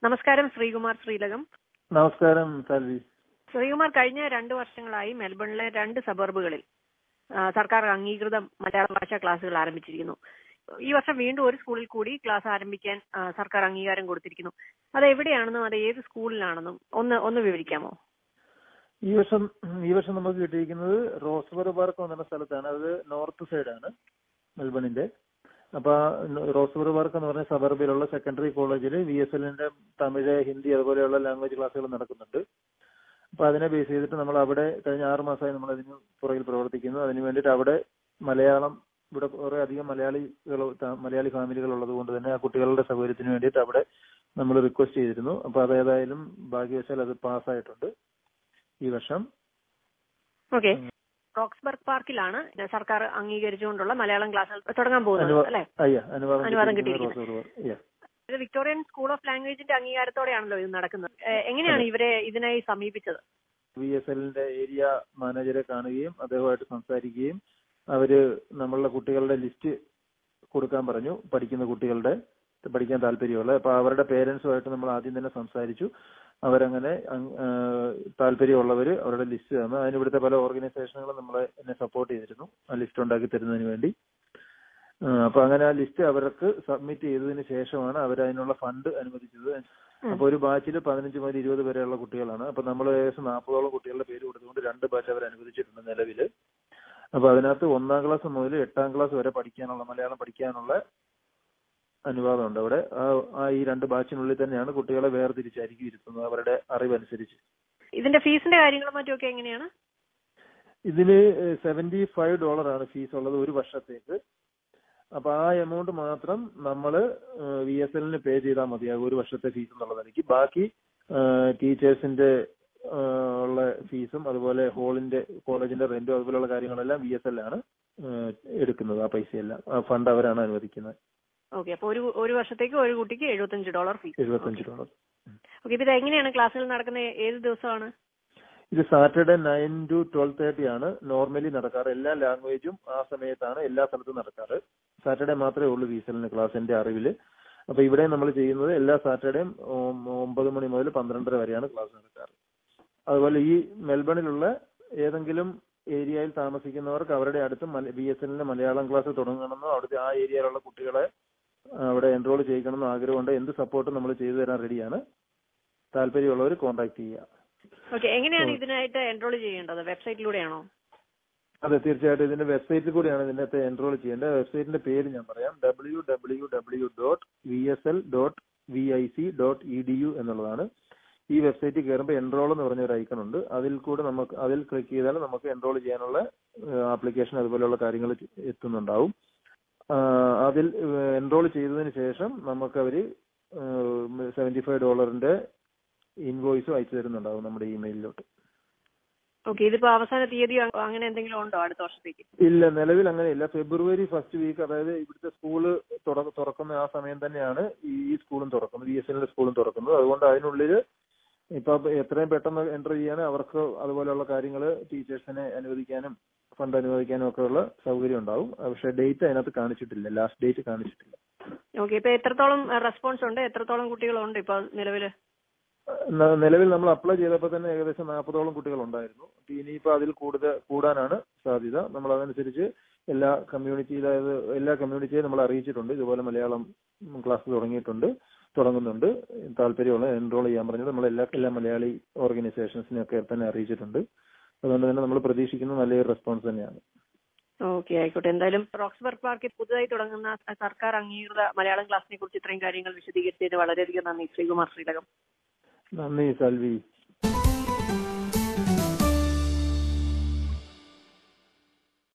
നമസ്കാരം ശ്രീകുമാർ ശ്രീലകം നമസ്കാരം സാൽവി ശ്രീകുമാർ കഴിഞ്ഞ രണ്ട് വർഷങ്ങളായി മെൽബണിലെ രണ്ട് സബർബുകളിൽ ആ, സർക്കാർ അംഗീകൃത മലയാള ഭാഷാ ക്ലാസുകൾ ആരംഭിച്ചിരിക്കുന്നു ഈ വർഷം വീണ്ടും ഒരു സ്കൂളിൽ കൂടി ക്ലാസ് ആരംഭിക്കാൻ ആ, സർക്കാർ അംഗീകാരം കൊടുത്തിരിക്കുന്നു അത് എവിടെയാണെന്നും അത് ഏത് സ്കൂളിലാണെന്നും ഒന്ന് ഒന്ന് വിവരിക്കാമോ ഈ വർഷം ഈ വർഷം നമുക്ക് കിട്ടിയിരിക്കുന്നത് റോസ്ബർ പാർക്ക് എന്ന് പറഞ്ഞ സ്ഥലത്താണ് അത് നോർത്ത് സൈഡാണ് മെൽബണിന്റെ അപ്പൊ ആ റോസ്ബർ പാർക്ക് എന്ന് പറഞ്ഞ സബർബിലുള്ള സെക്കൻഡറി കോളേജിൽ വി എസ് എല്ലിന്റെ തമിഴ് ഹിന്ദി അതുപോലെയുള്ള ലാംഗ്വേജ് ക്ലാസ്സുകൾ നടക്കുന്നുണ്ട് അപ്പൊ അതിനെ ബേസ് ചെയ്തിട്ട് നമ്മൾ അവിടെ കഴിഞ്ഞ ആറ് മാസമായി നമ്മൾ അതിന് പുറകിൽ പ്രവർത്തിക്കുന്നു അതിന് വേണ്ടിയിട്ട് അവിടെ മലയാളം ഇവിടെ കുറെ അധികം മലയാളികൾ ത- മലയാളി ഫാമിലികൾ ഉള്ളത് കൊണ്ട് തന്നെ ആ കുട്ടികളുടെ സൗകര്യത്തിന് വേണ്ടിയിട്ട് അവിടെ നമ്മൾ റിക്വസ്റ്റ് ചെയ്തിരുന്നു അപ്പൊ അത് ഏതായാലും ഭാഗ്യവശാൽ അത് പാസ്സായിട്ടുണ്ട് ഈ വർഷം ഓക്കെ റോക്സ്ബർഗ് പാർക്കിലാണ് സർക്കാർ അംഗീകരിച്ചുകൊണ്ടുള്ള മലയാളം ക്ലാസ്സുകൾ തുടങ്ങാൻ പോകുന്നത് അനുവാ- അല്ലെ അയ്യ അനുവാദം അനുവാദം കിട്ടിയിരിക്കുന്നത് കിട്ടിയിരിക്കുന്നത്. Rose River. Yeah. ഇത് വിക്ടോറിയൻ സ്കൂൾ ഓഫ് ലാംഗ്വേജിന്റെ അംഗീകാരത്തോടെയാണല്ലോ ഇത് നടക്കുന്നത് ഏ, എങ്ങനെയാണ് ഇവരെ ഇതിനായി സമീപിച്ചത് വി എസ് എല്ലിന്റെ ഏരിയ മാനേജരെ കാണുകയും അദ്ദേഹമായിട്ട് സംസാരിക്കുകയും അവര് നമ്മളുടെ കുട്ടികളുടെ ലിസ്റ്റ് കൊടുക്കാൻ പറഞ്ഞു പഠിക്കുന്ന കുട്ടികളുടെ പഠിക്കാൻ താല്പര്യമുള്ള അപ്പൊ അവരുടെ പേരൻസുമായിട്ട് നമ്മൾ ആദ്യം തന്നെ സംസാരിച്ചു അവരങ്ങനെ അങ്- ആ, താല്പര്യമുള്ളവര് അവരുടെ ലിസ്റ്റ് തന്നു അതിന് ഇവിടുത്തെ പല ഓർഗനൈസേഷനുകളും നമ്മളെ എന്നെ സപ്പോർട്ട് ചെയ്തിരുന്നു ആ ലിസ്റ്റ് ഉണ്ടാക്കി തരുന്നതിന് വേണ്ടി ആ, അപ്പൊ അങ്ങനെ ആ ലിസ്റ്റ് അവർക്ക് സബ്മിറ്റ് ചെയ്തതിന് ശേഷമാണ് അവർ അതിനുള്ള ഫണ്ട് അനുവദിച്ചത് അപ്പൊ ഒരു ബാച്ചിൽ പതിനഞ്ച് മുതൽ ഇരുപത് വരെയുള്ള കുട്ടികളാണ് അപ്പൊ നമ്മൾ ഏകദേശം നാൽപ്പതോളം കുട്ടികളുടെ പേര് കൊടുത്തുകൊണ്ട് രണ്ട് ബാച്ച് അവർ അനുവദിച്ചിട്ടുണ്ട് നിലവില് അപ്പൊ അതിനകത്ത് ഒന്നാം ക്ലാസ് മുതൽ എട്ടാം ക്ലാസ് വരെ പഠിക്കാനുള്ള മലയാളം പഠിക്കാനുള്ള അനുവാദമുണ്ട് അവിടെ ആ ആ ഈ രണ്ട് ബാച്ചിനുള്ളിൽ തന്നെയാണ് കുട്ടികളെ വേർതിരിച്ചായിരിക്കും ഇരുത്തുന്നത് അവരുടെ അറിവനുസരിച്ച് ഇതിന്റെ ഫീസിന്റെ കാര്യങ്ങളും മറ്റുമൊക്കെ എങ്ങനെയാണ് ഇതിന് സെവന്റി ഫൈവ് ഡോളർ ആണ് ഫീസ് ഉള്ളത് ഒരു വർഷത്തേക്ക് അപ്പൊ ആ എമൗണ്ട് മാത്രം നമ്മൾ വി എസ് എല്ലിന് പേ ചെയ്താൽ മതിയാകും ഒരു വർഷത്തെ ഫീസ് എന്നുള്ളതായിരിക്കും ബാക്കി ടീച്ചേഴ്സിന്റെ ഉള്ള ഫീസും അതുപോലെ ഹോളിന്റെ കോളേജിന്റെ റെന്റും അതുപോലെയുള്ള കാര്യങ്ങളെല്ലാം വി എസ് എൽ ആണ് ഏഹ്, എടുക്കുന്നത് ആ പൈസയെല്ലാം ആ ഫണ്ട് അവരാണ് അനുവദിക്കുന്നത് ഓക്കെ അപ്പൊ ഒരു ഒരു വർഷത്തേക്ക് ഒരു കുട്ടിക്ക് എഴുപത്തഞ്ച് ഡോളർ ഫീസ് എഴുപത്തഞ്ച് ഡോളർ ഓക്കെ ഇത് എങ്ങനെയാണ് ക്ലാസ്സുകൾ നടക്കുന്നത് ഏത് ദിവസമാണ് ഇത് Saturday nine to twelve thirty ആണ് നോർമലി നടക്കാറ് എല്ലാ ലാംഗ്വേജും ആ സമയത്താണ് എല്ലാ സ്ഥലത്തും നടക്കാറ് സാറ്റർഡേ മാത്രമേ ഉള്ളൂ വീസലിന് ക്ലാസ് എന്റെ അറിവില് അപ്പൊ ഇവിടെ നമ്മൾ ചെയ്യുന്നത് എല്ലാ സാറ്റർഡേയും ഒം- ഒമ്പത് മണി മുതൽ പന്ത്രണ്ടര വരെയാണ് ക്ലാസ് നടക്കാറ് അതുപോലെ ഈ മെൽബണിലുള്ള ഏതെങ്കിലും ഏരിയയിൽ താമസിക്കുന്നവർക്ക് അവരുടെ അടുത്ത് ബി എസ് എല്ലിന്റെ മലയാളം ക്ലാസ് തുടങ്ങണമെന്നോ അവിടുത്തെ ആ ഏരിയയിലുള്ള കുട്ടികളെ അവിടെ എൻറോൾ ചെയ്യിക്കണമെന്നോ ആഗ്രഹമുണ്ട് എന്ത് സപ്പോർട്ടും നമ്മൾ ചെയ്തു തരാൻ റെഡിയാണ് താല്പര്യമുള്ളവർ കോൺടാക്ട് ചെയ്യുക ഓക്കെ എങ്ങനെയാണ് ഇതിനായിട്ട് എൻറോൾ ചെയ്യേണ്ടത് വെബ്സൈറ്റിലൂടെയാണോ അതെ തീർച്ചയായിട്ടും ഇതിന്റെ വെബ്സൈറ്റിൽ കൂടിയാണ് ഇതിനകത്ത് എൻറോൾ ചെയ്യേണ്ടത് വെബ്സൈറ്റിന്റെ പേര് ഞാൻ പറയാം W W W dot V S L dot V I C dot E D U എന്നുള്ളതാണ് ഈ വെബ്സൈറ്റിൽ കയറുമ്പോൾ എൻറോൾ എന്ന് പറഞ്ഞ ഒരു ഐക്കൺ ഉണ്ട് അതിൽ കൂടെ നമുക്ക് അതിൽ ക്ലിക്ക് ചെയ്താൽ നമുക്ക് എൻറോൾ ചെയ്യാനുള്ള ആപ്ലിക്കേഷൻ അതുപോലെയുള്ള കാര്യങ്ങൾ എത്തുന്നുണ്ടാവും ആ, അതിൽ എൻറോൾ ചെയ്തതിന് ശേഷം നമുക്ക് അവര് സെവന്റി ഫൈവ് ഡോളറിന്റെ ഇൻവോയ്സും അയച്ചു തരുന്നുണ്ടാവും നമ്മുടെ ഇമെയിലിലോട്ട് ഓക്കെ ഇതിപ്പോ അവസാന തീയതി അങ്ങനെ എന്തെങ്കിലും ഉണ്ടോ അടുത്ത വർഷത്തേക്ക് ഇല്ല നിലവിൽ അങ്ങനെയില്ല ഫെബ്രുവരി ഫസ്റ്റ് വീക്ക് അതായത് ഇവിടുത്തെ സ്കൂള് തുറ- തുറക്കുന്ന ആ സമയം തന്നെയാണ് ഈ സ്കൂളും തുറക്കുന്നത് ബി എസ് എല്ലിന്റെ സ്കൂളും തുറക്കുന്നത് അതുകൊണ്ട് അതിനുള്ളിൽ ഇപ്പൊ എത്രയും പെട്ടെന്ന് എൻ്റർ ചെയ്യാൻ അവർക്ക് അതുപോലെയുള്ള കാര്യങ്ങൾ ടീച്ചേഴ്സിനെ അനുവദിക്കാനും ഫണ്ട് അനുവദിക്കാനും ഒക്കെ ഉള്ള സൗകര്യം ഉണ്ടാവും പക്ഷെ ഡേറ്റ് അതിനകത്ത് കാണിച്ചിട്ടില്ല ലാസ്റ്റ് ഡേറ്റ് കാണിച്ചിട്ടില്ല ഓക്കെ ഇപ്പൊ എത്രത്തോളം റെസ്പോൺസ് ഉണ്ട് എത്രത്തോളം കുട്ടികളുണ്ട് ഇപ്പൊ നിലവില് ന- നിലവിൽ നമ്മൾ അപ്ലൈ ചെയ്തപ്പോൾ തന്നെ ഏകദേശം നാൽപ്പതോളം കുട്ടികൾ ഉണ്ടായിരുന്നു അപ്പൊ ഇനിയിപ്പോ അതിൽ കൂടുതൽ കൂടാനാണ് സാധ്യത നമ്മൾ അതനുസരിച്ച് എല്ലാ കമ്മ്യൂണിറ്റി അതായത് എല്ലാ കമ്മ്യൂണിറ്റിയെയും നമ്മൾ അറിയിച്ചിട്ടുണ്ട് ഇതുപോലെ മലയാളം ക്ലാസ് തുടങ്ങിയിട്ടുണ്ട് തുടങ്ങുന്നുണ്ട് താല്പര്യമുള്ള എൻറോൾ ചെയ്യാൻ പറഞ്ഞത് നമ്മൾ എല്ലാ എല്ലാ മലയാളി ഓർഗനൈസേഷൻസിനെ ഒക്കെ തന്നെ അറിയിച്ചിട്ടുണ്ട് അതുകൊണ്ട് തന്നെ നമ്മൾ പ്രതീക്ഷിക്കുന്ന നല്ലൊരു റെസ്പോൺസ് തന്നെയാണ് ഓക്കെ ആയിക്കോട്ടെ എന്തായാലും റോക്സ്ബർഗ് പാർക്കിൽ പുതുതായി തുടങ്ങുന്ന സർക്കാർ അംഗീകൃത മലയാളം ക്ലാസിനെ കുറിച്ച് ഇത്രയും കാര്യങ്ങൾ വിശദീകരിച്ചതിന് വളരെയധികം നന്ദി ശ്രീകുമാർ ശ്രീലകം നന്ദി സൽവി